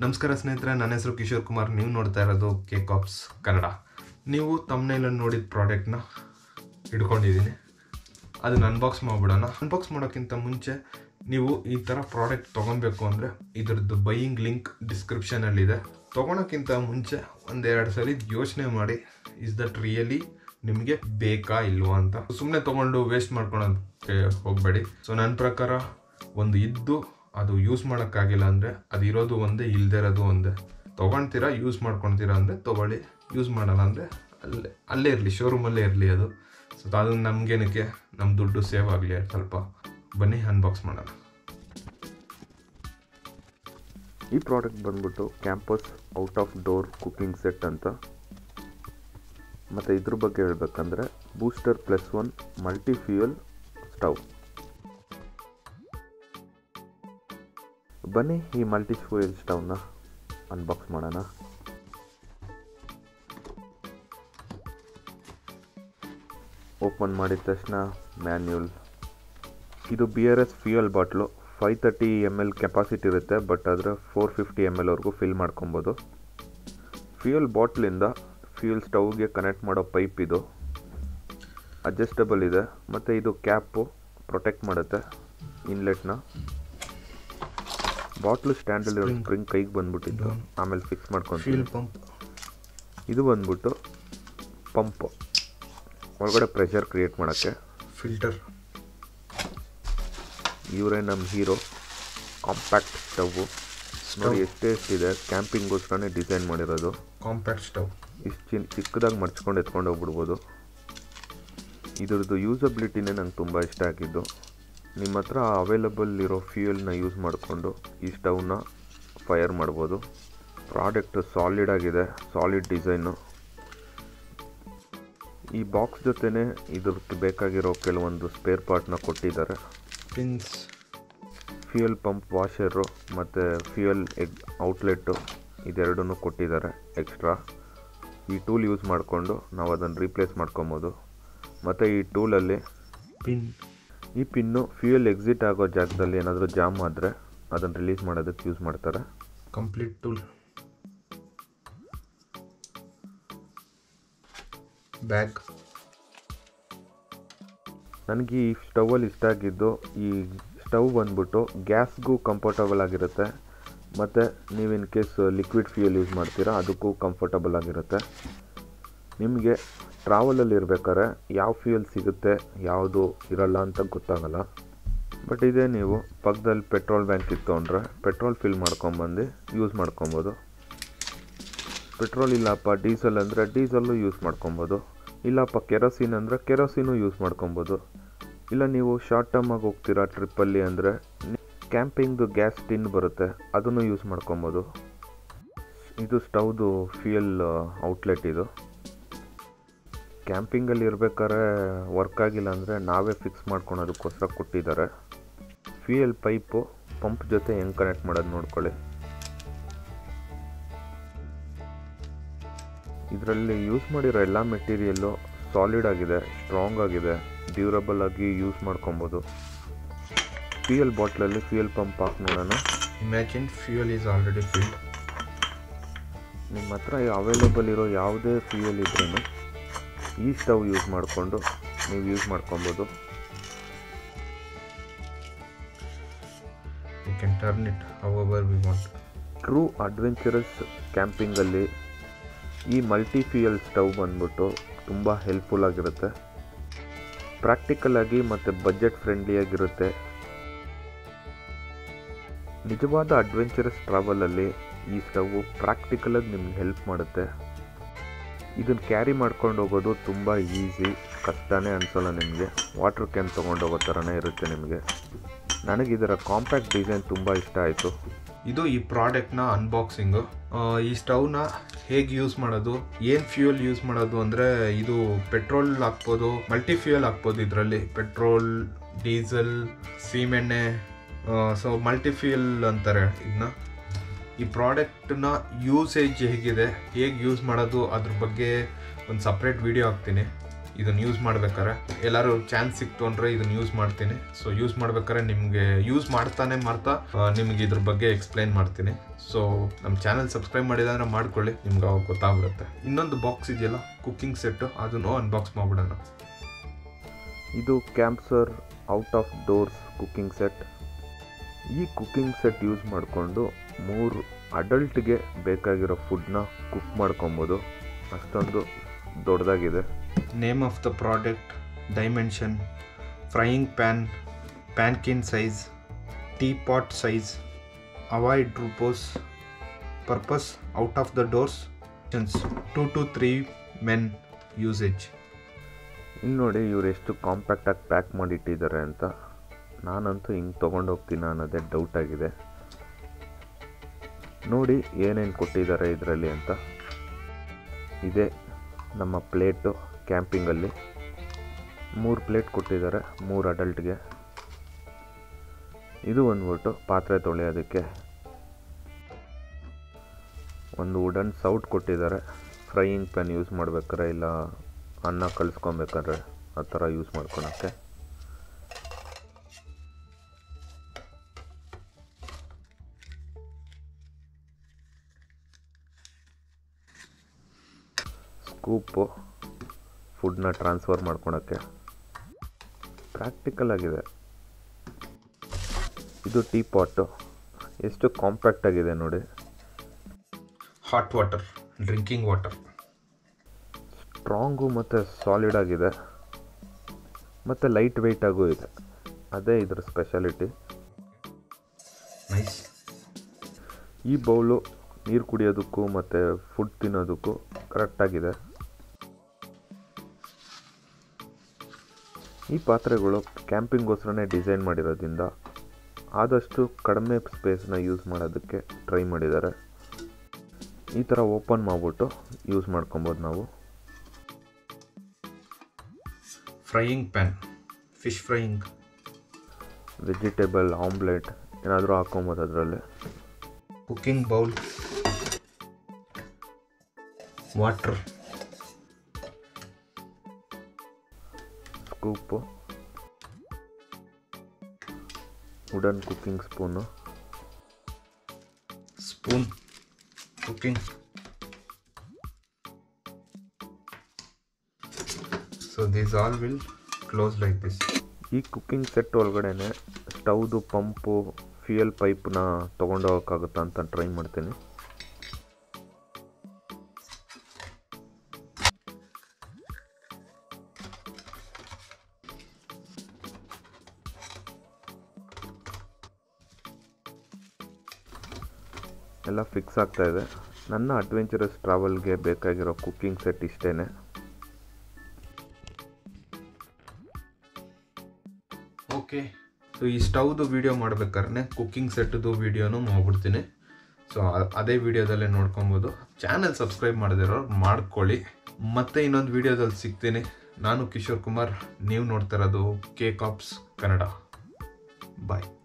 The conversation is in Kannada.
ನಮಸ್ಕಾರ ಸ್ನೇಹಿತರೆ ನನ್ನ ಹೆಸರು ಕಿಶೋರ್ ಕುಮಾರ್ ನೀವು ನೋಡ್ತಾ ಇರೋದು ಕೆ ಕಾಪ್ಸ್ ಕನ್ನಡ ನೀವು ತಮ್ಮನೇಲಲ್ಲಿ ನೋಡಿದ ಪ್ರಾಡಕ್ಟ್ನ ಹಿಡ್ಕೊಂಡಿದ್ದೀನಿ ಅದನ್ನ ಅನ್ಬಾಕ್ಸ್ ಮಾಡಿಬಿಡೋಣ ಅನ್ಬಾಕ್ಸ್ ಮಾಡೋಕ್ಕಿಂತ ಮುಂಚೆ ನೀವು ಈ ಥರ ಪ್ರಾಡಕ್ಟ್ ತೊಗೊಬೇಕು ಅಂದರೆ ಇದ್ರದ್ದು ಬೈಯಿಂಗ್ ಲಿಂಕ್ ಡಿಸ್ಕ್ರಿಪ್ಷನಲ್ಲಿದೆ ತೊಗೊಳಕ್ಕಿಂತ ಮುಂಚೆ ಒಂದೆರಡು ಸಲ ಯೋಚನೆ ಮಾಡಿ ಇಸ್ ದಟ್ ರಿಯಲಿ ನಿಮಗೆ ಬೇಕಾ ಇಲ್ವಾ ಅಂತ ಸುಮ್ಮನೆ ತೊಗೊಂಡು ವೇಸ್ಟ್ ಮಾಡ್ಕೊಳೋಕ್ಕೆ ಹೋಗಬೇಡಿ ಸೊ ನನ್ನ ಪ್ರಕಾರ ಒಂದು ಇದ್ದು ಅದು ಯೂಸ್ ಮಾಡೋಕ್ಕಾಗಿಲ್ಲ ಅಂದರೆ ಅದು ಇರೋದು ಒಂದೇ ಇಲ್ಲದೆ ಇರೋದು ಒಂದೇ ತೊಗೊಳ್ತೀರಾ ಯೂಸ್ ಮಾಡ್ಕೊಳ್ತೀರಾ ಅಂದರೆ ತೊಗೊಳ್ಳಿ ಯೂಸ್ ಮಾಡಲ್ಲ ಅಂದರೆ ಅಲ್ಲೇ ಅಲ್ಲೇ ಇರಲಿ ಶೋರೂಮಲ್ಲೇ ಇರಲಿ ಅದು ಸೊ ಅದು ನಮಗೇನಕ್ಕೆ ನಮ್ಮ ದುಡ್ಡು ಸೇವ್ ಆಗಲಿ ಸ್ವಲ್ಪ ಬನ್ನಿ ಅನ್ಬಾಕ್ಸ್ ಮಾಡೋಣ ಈ ಪ್ರಾಡಕ್ಟ್ ಬಂದ್ಬಿಟ್ಟು campus out of door cooking set ಅಂತ ಮತ್ತು ಇದ್ರ ಬಗ್ಗೆ ಹೇಳ್ಬೇಕಂದ್ರೆ booster plus one multi fuel stove ಬನ್ನಿ ಈ ಮಲ್ಟಿ ಫ್ಯೂಯಲ್ ಸ್ಟವ್ನ ಅನ್ಬಾಕ್ಸ್ ಮಾಡೋಣ ಓಪನ್ ಮಾಡಿದ ತಕ್ಷಣ ಮ್ಯಾನ್ಯೂಲ್ ಇದು B R S fuel bottle five thirty M L capacity ಇರುತ್ತೆ ಬಟ್ ಆದರೆ ಫೋರ್ ಫಿಫ್ಟಿ ಎಮ್ ಎಲ್ವರೆಗೂ ಫಿಲ್ ಮಾಡ್ಕೊಬೋದು ಫ್ಯೂಯಲ್ ಬಾಟ್ಲಿಂದ ಫ್ಯೂಯಲ್ ಸ್ಟವ್ಗೆ ಕನೆಕ್ಟ್ ಮಾಡೋ ಪೈಪ್ ಇದು ಅಡ್ಜಸ್ಟಬಲ್ ಇದೆ ಮತ್ತು ಇದು ಕ್ಯಾಪು ಪ್ರೊಟೆಕ್ಟ್ ಮಾಡುತ್ತೆ ಇನ್ಲೆಟ್ನ ಬಾಟ್ಲು ಸ್ಟ್ಯಾಂಡಲ್ಲಿರೋ ಸ್ಪ್ರಿಂಗ್ ಕೈಗೆ ಬಂದ್ಬಿಟ್ಟಿದ್ದು ಆಮೇಲೆ ಫಿಕ್ಸ್ ಮಾಡ್ಕೊಂಡು ಫ್ಯೂಲ್ ಪಂಪ್ ಇದು ಬಂದ್ಬಿಟ್ಟು ಪಂಪ್ ಒಳಗಡೆ ಪ್ರೆಷರ್ ಕ್ರಿಯೇಟ್ ಮಾಡೋಕ್ಕೆ ಫಿಲ್ಟರ್ ಇವರೇ ನಮ್ಮ ಹೀರೋ ಕಾಂಪ್ಯಾಕ್ಟ್ ಸ್ಟವ್ವು ನೋಡಿ ಎಷ್ಟೇ ಎಷ್ಟಿದೆ ಕ್ಯಾಂಪಿಂಗ್ಗೋಸ್ಕರನೇ ಡಿಸೈನ್ ಮಾಡಿರೋದು ಕಾಂಪ್ಯಾಕ್ಟ್ ಸ್ಟವ್ ಇಷ್ಟು ಚಿನ್ ಚಿಕ್ಕದಾಗಿ ಮಡ್ಚ್ಕೊಂಡು ಎತ್ಕೊಂಡು ಹೋಗ್ಬಿಡ್ಬೋದು ಇದ್ರದ್ದು ಯೂಸಬಿಲಿಟಿನೇ ನಂಗೆ ತುಂಬ ಇಷ್ಟ ಆಗಿದ್ದು ನಿಮ್ಮ ಹತ್ರ ಅವೈಲಬಲ್ ಇರೋ ಫ್ಯೂಯಲ್ನ ಯೂಸ್ ಮಾಡಿಕೊಂಡು ಈ ಸ್ಟವ್ನ ಫೈರ್ ಮಾಡ್ಬೋದು ಪ್ರಾಡಕ್ಟ್ ಸಾಲಿಡ್ ಆಗಿದೆ ಸಾಲಿಡ್ ಡಿಸೈನು ಈ ಬಾಕ್ಸ್ ಜೊತೆನೇ ಇದ್ರದ್ದು ಬೇಕಾಗಿರೋ ಕೆಲವೊಂದು ಸ್ಪೇರ್ ಪಾರ್ಟ್ನ ಕೊಟ್ಟಿದ್ದಾರೆ ಪಿನ್ಸ್ ಫ್ಯೂಯಲ್ ಪಂಪ್ ವಾಷರು ಮತ್ತು ಫ್ಯೂಯಲ್ ಎಗ್ ಔಟ್ಲೆಟ್ಟು ಇದೆರಡನ್ನೂ ಕೊಟ್ಟಿದ್ದಾರೆ ಎಕ್ಸ್ಟ್ರಾ ಈ ಟೂಲ್ ಯೂಸ್ ಮಾಡಿಕೊಂಡು ನಾವು ಅದನ್ನು ರೀಪ್ಲೇಸ್ ಮಾಡ್ಕೊಬೋದು ಮತ್ತು ಈ ಟೂಲಲ್ಲಿ ಪಿನ್ ಈ ಪಿನ್ನು ಫ್ಯೂಯಲ್ ಎಕ್ಸಿಟ್ ಆಗೋ ಜಾಗದಲ್ಲಿ ಏನಾದರೂ ಜಾಮ್ ಆದರೆ ಅದನ್ನು ರಿಲೀಸ್ ಮಾಡೋದಕ್ಕೆ ಯೂಸ್ ಮಾಡ್ತಾರೆ ಕಂಪ್ಲೀಟ್ ಟೂಲ್ ಬ್ಯಾಗ್ ನನಗೆ ಈ ಸ್ಟವಲ್ಲಿ ಇಷ್ಟ ಆಗಿದ್ದು ಈ ಸ್ಟವ್ ಬಂದ್ಬಿಟ್ಟು ಗ್ಯಾಸ್ಗೂ ಕಂಫರ್ಟಬಲ್ ಆಗಿರುತ್ತೆ ಮತ್ತು ನೀವು in case liquid fuel use ಮಾಡ್ತೀರಾ ಅದಕ್ಕೂ ಕಂಫರ್ಟಬಲ್ ಆಗಿರುತ್ತೆ ನಿಮಗೆ ಟ್ರಾವೆಲಲ್ಲಿ ಇರ್ಬೇಕಾದ್ರೆ ಯಾವ ಫ್ಯೂಯಲ್ ಸಿಗುತ್ತೆ ಯಾವುದು ಇರಲ್ಲ ಅಂತ ಗೊತ್ತಾಗಲ್ಲ ಬಟ್ ಇದೇ ನೀವು ಪಕ್ಕದಲ್ಲಿ ಪೆಟ್ರೋಲ್ ಬ್ಯಾಂಕ್ ಇತ್ತು ಅಂದರೆ ಪೆಟ್ರೋಲ್ ಫಿಲ್ ಮಾಡ್ಕೊಂಬಂದು ಯೂಸ್ ಮಾಡ್ಕೊಬೋದು ಪೆಟ್ರೋಲ್ ಇಲ್ಲಪ್ಪ ಡೀಸೆಲ್ ಅಂದರೆ ಡೀಸೆಲ್ಲು ಯೂಸ್ ಮಾಡ್ಕೊಬೋದು ಇಲ್ಲಪ್ಪ ಕೆರೋಸಿನ್ ಅಂದರೆ ಕೆರೋಸಿನು ಯೂಸ್ ಮಾಡ್ಕೊಬೋದು ಇಲ್ಲ ನೀವು ಶಾರ್ಟ್ ಟರ್ಮ್ ಆಗಿ ಹೋಗ್ತೀರಾ ಟ್ರಿಪ್ಪಲ್ಲಿ ಅಂದರೆ ಕ್ಯಾಂಪಿಂಗ್ದು ಗ್ಯಾಸ್ ಟಿನ್ ಬರುತ್ತೆ ಅದನ್ನು ಯೂಸ್ ಮಾಡ್ಕೊಬೋದು ಇದು ಸ್ಟವ್ದು ಫ್ಯೂಯಲ್ ಔಟ್ಲೆಟ್ ಇದು ಕ್ಯಾಂಪಿಂಗಲ್ಲಿ ಇರ್ಬೇಕಾದ್ರೆ ವರ್ಕ್ ಆಗಿಲ್ಲ ಅಂದರೆ ನಾವೇ ಫಿಕ್ಸ್ ಮಾಡ್ಕೊಳೋದಕ್ಕೋಸ್ಕರ ಕೊಟ್ಟಿದ್ದಾರೆ ಫ್ಯೂಯಲ್ ಪೈಪು ಪಂಪ್ ಜೊತೆ ಹೆಂಗೆ ಕನೆಕ್ಟ್ ಮಾಡೋದು ನೋಡ್ಕೊಳ್ಳಿ ಇದರಲ್ಲಿ ಯೂಸ್ ಮಾಡಿರೋ ಎಲ್ಲ ಮೆಟೀರಿಯಲ್ಲು ಸಾಲಿಡ್ ಆಗಿದೆ ಸ್ಟ್ರಾಂಗ್ ಆಗಿದೆ ಡ್ಯೂರಬಲ್ ಆಗಿ ಯೂಸ್ ಮಾಡ್ಕೊಬೋದು ಫ್ಯೂಯಲ್ ಬಾಟ್ಲಲ್ಲಿ ಫ್ಯೂಯಲ್ ಪಂಪ್ ಹಾಕಿ ನೋಡೋಣ imagine fuel is already filled ನಿಮ್ಮ ಹತ್ರ ಅವೈಲಬಲ್ ಇರೋ ಯಾವುದೇ ಫ್ಯೂಯಲ್ ಇದ್ರೂ ಈ ಸ್ಟವ್ ಯೂಸ್ ಮಾಡಿಕೊಂಡು ನೀವು ಯೂಸ್ ಮಾಡ್ಕೊಬೋದು you can turn it however we want true adventurous ಕ್ಯಾಂಪಿಂಗಲ್ಲಿ ಈ ಮಲ್ಟಿ ಫ್ಯೂಯಲ್ ಸ್ಟವ್ ಬಂದ್ಬಿಟ್ಟು ತುಂಬ ಹೆಲ್ಪ್ಫುಲ್ ಆಗಿರುತ್ತೆ ಪ್ರಾಕ್ಟಿಕಲ್ ಆಗಿ ಮತ್ತು ಬಜೆಟ್ ಫ್ರೆಂಡ್ಲಿಯಾಗಿರುತ್ತೆ ನಿಜವಾದ ಅಡ್ವೆಂಚರಸ್ ಟ್ರಾವೆಲಲ್ಲಿ ಈ ಸ್ಟವ್ ಪ್ರಾಕ್ಟಿಕಲಾಗಿ ನಿಮ್ಗೆ ಹೆಲ್ಪ್ ಮಾಡುತ್ತೆ ಇದನ್ನು ಕ್ಯಾರಿ ಮಾಡ್ಕೊಂಡು ಹೋಗೋದು ತುಂಬ ಈಸಿ ಕಷ್ಟನೇ ಅನಿಸೋಲ್ಲ ನಿಮಗೆ ವಾಟರ್ ಕ್ಯಾನ್ ತೊಗೊಂಡು ಹೋಗೋ ಥರನೇ ಇರುತ್ತೆ ನಿಮಗೆ ನನಗೆ ಇದರ ಕಾಂಪ್ಯಾಕ್ಟ್ ಡಿಸೈನ್ ತುಂಬ ಇಷ್ಟ ಆಯಿತು ಇದು ಈ ಪ್ರಾಡಕ್ಟ್ನ ಅನ್ಬಾಕ್ಸಿಂಗು ಈ ಸ್ಟವ್ನ ಹೇಗೆ ಯೂಸ್ ಮಾಡೋದು ಏನು ಫ್ಯೂಯಲ್ ಯೂಸ್ ಮಾಡೋದು ಅಂದರೆ ಇದು ಪೆಟ್ರೋಲ್ ಹಾಕ್ಬೋದು ಮಲ್ಟಿ ಫ್ಯೂಯಲ್ ಹಾಕ್ಬೋದು ಇದರಲ್ಲಿ ಪೆಟ್ರೋಲ್ ಡೀಸೆಲ್ ಸೀಮೆಣ್ಣೆ ಸೊ ಮಲ್ಟಿ ಫ್ಯೂಯಲ್ ಅಂತಾರೆ ಇದನ್ನ ಈ ಪ್ರಾಡಕ್ಟ್ನ ಯೂಸೇಜ್ ಹೇಗಿದೆ ಹೇಗೆ ಯೂಸ್ ಮಾಡೋದು ಅದ್ರ ಬಗ್ಗೆ ಒಂದು ಸಪ್ರೇಟ್ ವಿಡಿಯೋ ಹಾಕ್ತೀನಿ ಇದನ್ನು ಯೂಸ್ ಮಾಡ್ಬೇಕಾರೆ ಎಲ್ಲರೂ ಚಾನ್ಸ್ ಸಿಕ್ತು ಅಂದರೆ ಇದನ್ನು ಯೂಸ್ ಮಾಡ್ತೀನಿ ಸೊ ಯೂಸ್ ಮಾಡ್ಬೇಕಾದ್ರೆ ನಿಮಗೆ ಯೂಸ್ ಮಾಡ್ತಾನೆ ಮಾಡ್ತಾ ಆ, ನಿಮಗೆ ಇದ್ರ ಬಗ್ಗೆ ಎಕ್ಸ್ಪ್ಲೈನ್ ಮಾಡ್ತೀನಿ ಸೊ ನಮ್ಮ ಚಾನಲ್ ಸಬ್ಸ್ಕ್ರೈಬ್ ಮಾಡಿದ್ರೆ ಮಾಡ್ಕೊಳ್ಳಿ ನಿಮ್ಗೆ ಅವಾಗ ಗೊತ್ತಾಗ್ಬಿಡುತ್ತೆ ಇನ್ನೊಂದು ಬಾಕ್ಸ್ ಇದೆಯಲ್ಲ ಕುಕ್ಕಿಂಗ್ ಸೆಟ್ಟು ಅದನ್ನು ಅನ್ಬಾಕ್ಸ್ ಮಾಡ್ಬಿಡೋಣ ಇದು campsor out of doors cooking set ಈ ಕುಕ್ಕಿಂಗ್ ಸೆಟ್ ಯೂಸ್ ಮಾಡಿಕೊಂಡು ಮೂರು ಅಡಲ್ಟ್ಗೆ ಬೇಕಾಗಿರೋ ಫುಡ್ನ ಕುಕ್ ಮಾಡ್ಕೊಬೋದು ಅಷ್ಟೊಂದು ದೊಡ್ಡದಾಗಿದೆ name of the product dimension frying pan ಪ್ಯಾನ್ಕಿನ್ size tea pot size avoid ರೂಪೋಸ್ purpose out of the doors to two three men usage ಇನ್ನು ನೋಡಿ ಇವ್ರು ಎಷ್ಟು ಕಾಂಪ್ಯಾಕ್ಟಾಗಿ ಪ್ಯಾಕ್ ಮಾಡಿಟ್ಟಿದ್ದಾರೆ ಅಂತ ನಾನಂತೂ ಹಿಂಗೆ ತೊಗೊಂಡೋಗ್ತೀನ ಅನ್ನೋದೇ ಡೌಟ್ ಆಗಿದೆ ನೋಡಿ ಏನೇನು ಕೊಟ್ಟಿದ್ದಾರೆ ಇದರಲ್ಲಿ ಅಂತ ಇದೇ ನಮ್ಮ ಪ್ಲೇಟು ಕ್ಯಾಂಪಿಂಗಲ್ಲಿ ಮೂರು ಪ್ಲೇಟ್ ಕೊಟ್ಟಿದ್ದಾರೆ ಮೂರು ಅಡಲ್ಟ್ಗೆ ಇದು ಬಂದ್ಬಿಟ್ಟು ಪಾತ್ರೆ ತೊಳೆಯೋದಕ್ಕೆ ಒಂದು ವುಡನ್ ಸೌಟ್ ಕೊಟ್ಟಿದ್ದಾರೆ ಫ್ರೈಯಿಂಗ್ ಪ್ಯಾನ್ ಯೂಸ್ ಮಾಡ್ಬೇಕಾರೆ ಇಲ್ಲ ಅನ್ನ ಕಳಿಸ್ಕೊಬೇಕಾದ್ರೆ ಆ ಥರ ಯೂಸ್ ಮಾಡ್ಕೊಳಕ್ಕೆ ಸ್ಕೂಪು ಫುಡ್ನ ಟ್ರಾನ್ಸ್ಫರ್ ಮಾಡ್ಕೊಳಕ್ಕೆ ಪ್ರಾಕ್ಟಿಕಲ್ ಆಗಿದೆ ಇದು ಟೀ ಪಾಟು ಎಷ್ಟು ಕಾಂಪ್ಯಾಕ್ಟ್ ಆಗಿದೆ ನೋಡಿ hot water drinking water strong ಮತ್ತು ಸಾಲಿಡ್ ಆಗಿದೆ ಮತ್ತು ಲೈಟ್ ವೆಯ್ಟಾಗೂ ಇದೆ ಅದೇ ಇದರ ಸ್ಪೆಷಾಲಿಟಿ ನೈಸ್ ಈ ಬೌಲು ನೀರು ಕುಡಿಯೋದಕ್ಕೂ ಮತ್ತು ಫುಡ್ ತಿನ್ನೋದಕ್ಕೂ ಕರೆಕ್ಟಾಗಿದೆ ಈ ಪಾತ್ರೆಗಳು ಕ್ಯಾಂಪಿಂಗ್ಗೋಸ್ಕರನೇ ಡಿಸೈನ್ ಮಾಡಿರೋದ್ರಿಂದ ಆದಷ್ಟು ಕಡಿಮೆ ಸ್ಪೇಸ್ನ ಯೂಸ್ ಮಾಡೋದಕ್ಕೆ ಟ್ರೈ ಮಾಡಿದ್ದಾರೆ ಈ ಥರ ಓಪನ್ ಮಾಡಿಬಿಟ್ಟು ಯೂಸ್ ಮಾಡ್ಕೊಬೋದು ನಾವು frying pan fish frying vegetable omelette ಏನಾದರೂ ಹಾಕೊಬೋದು ಅದರಲ್ಲಿ cooking bowl water scoop wooden cooking spoon spoon cooking so these all will close like this ಈ ಕುಕ್ಕಿಂಗ್ ಸೆಟ್ ಒಳಗಡೆನೆ ಸ್ಟವ್ದು ಪಂಪು ಫ್ಯೂಯಲ್ ಪೈಪ್ನ ತೊಗೊಂಡೋಗೋಕ್ಕಾಗುತ್ತಾ ಅಂತ ಟ್ರೈ ಮಾಡ್ತೀನಿ ಎಲ್ಲ ಫಿಕ್ಸ್ ಆಗ್ತಾ ಇದೆ ನನ್ನ ಅಡ್ವೆಂಚರಸ್ ಟ್ರಾವೆಲ್ಗೆ ಬೇಕಾಗಿರೋ ಕುಕ್ಕಿಂಗ್ ಸೆಟ್ ಇಷ್ಟೇ ಓಕೆ ಸೊ ಈ ಸ್ಟವ್ದು ವಿಡಿಯೋ ಮಾಡ್ಬೇಕಾದ್ರೆ ಕುಕ್ಕಿಂಗ್ ಸೆಟ್ದು ವಿಡಿಯೋನು ಮಾಡ್ಬಿಡ್ತೀನಿ ಸೊ ಅದೇ ವಿಡಿಯೋದಲ್ಲೇ ನೋಡ್ಕೊಬೋದು ಚಾನಲ್ ಸಬ್ಸ್ಕ್ರೈಬ್ ಮಾಡದಿರೋರು ಮಾಡ್ಕೊಳ್ಳಿ ಮತ್ತೆ ಇನ್ನೊಂದು ವಿಡಿಯೋದಲ್ಲಿ ಸಿಗ್ತೀನಿ ನಾನು ಕಿಶೋರ್ ಕುಮಾರ್ ನೀವು ನೋಡ್ತಾ ಇರೋದು ಕೆ ಕಾಪ್ಸ್ ಕನ್ನಡ ಬಾಯ್